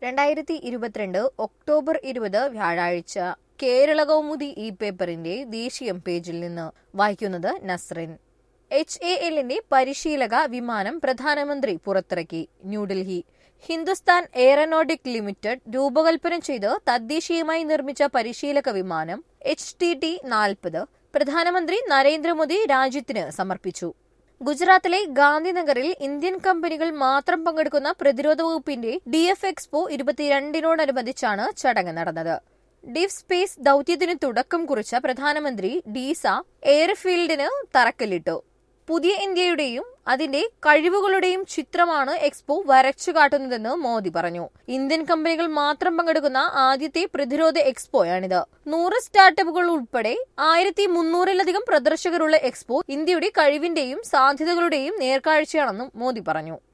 രണ്ടായിരത്തി ഇരുപത്തിരണ്ട് ഒക്ടോബർ ഇരുപത് വ്യാഴാഴ്ച കേരള കൗമുദി ഇ പേപ്പറിന്റെ ദേശീയം പേജിൽ നിന്ന് വായിക്കുന്നത് നസ്റിൻ എച്ച് എ എല്ലിന്റെ പരിശീലക വിമാനം പ്രധാനമന്ത്രി പുറത്തിറക്കി ന്യൂഡൽഹി ഹിന്ദുസ്ഥാൻ എയറോനോട്ടിക് ലിമിറ്റഡ് രൂപകൽപ്പന ചെയ്ത് തദ്ദേശീയമായി നിർമ്മിച്ച പരിശീലക വിമാനം എച്ച് ടി ടി നാൽപ്പത് പ്രധാനമന്ത്രി നരേന്ദ്രമോദി രാജ്യത്തിന് സമർപ്പിച്ചു ഗുജറാത്തിലെ ഗാന്ധിനഗറിൽ ഇന്ത്യൻ കമ്പനികൾ മാത്രം പങ്കെടുക്കുന്ന പ്രതിരോധ വകുപ്പിന്റെ ഡി എഫ് എക്സ്പോ ഇരുപത്തിരണ്ടിനോടനുബന്ധിച്ചാണ് ചടങ്ങ് നടന്നത് ഡീപ് സ്പേസ് ദൌത്യത്തിന് തുടക്കം കുറിച്ച പ്രധാനമന്ത്രി ഡീസ എയർഫീൽഡിന് തറക്കല്ലിട്ടു പുതിയ ഇന്ത്യയുടെയും അതിന്റെ കഴിവുകളുടെയും ചിത്രമാണ് എക്സ്പോ വരച്ചു കാട്ടുന്നതെന്ന് മോദി പറഞ്ഞു ഇന്ത്യൻ കമ്പനികൾ മാത്രം പങ്കെടുക്കുന്ന ആദ്യത്തെ പ്രതിരോധ എക്സ്പോയാണിത് നൂറ് സ്റ്റാർട്ടപ്പുകൾ ഉൾപ്പെടെ ആയിരത്തി മുന്നൂറിലധികം പ്രദർശകരുള്ള എക്സ്പോ ഇന്ത്യയുടെ കഴിവിന്റെയും സാധ്യതകളുടെയും നേർക്കാഴ്ചയാണെന്നും മോദി പറഞ്ഞു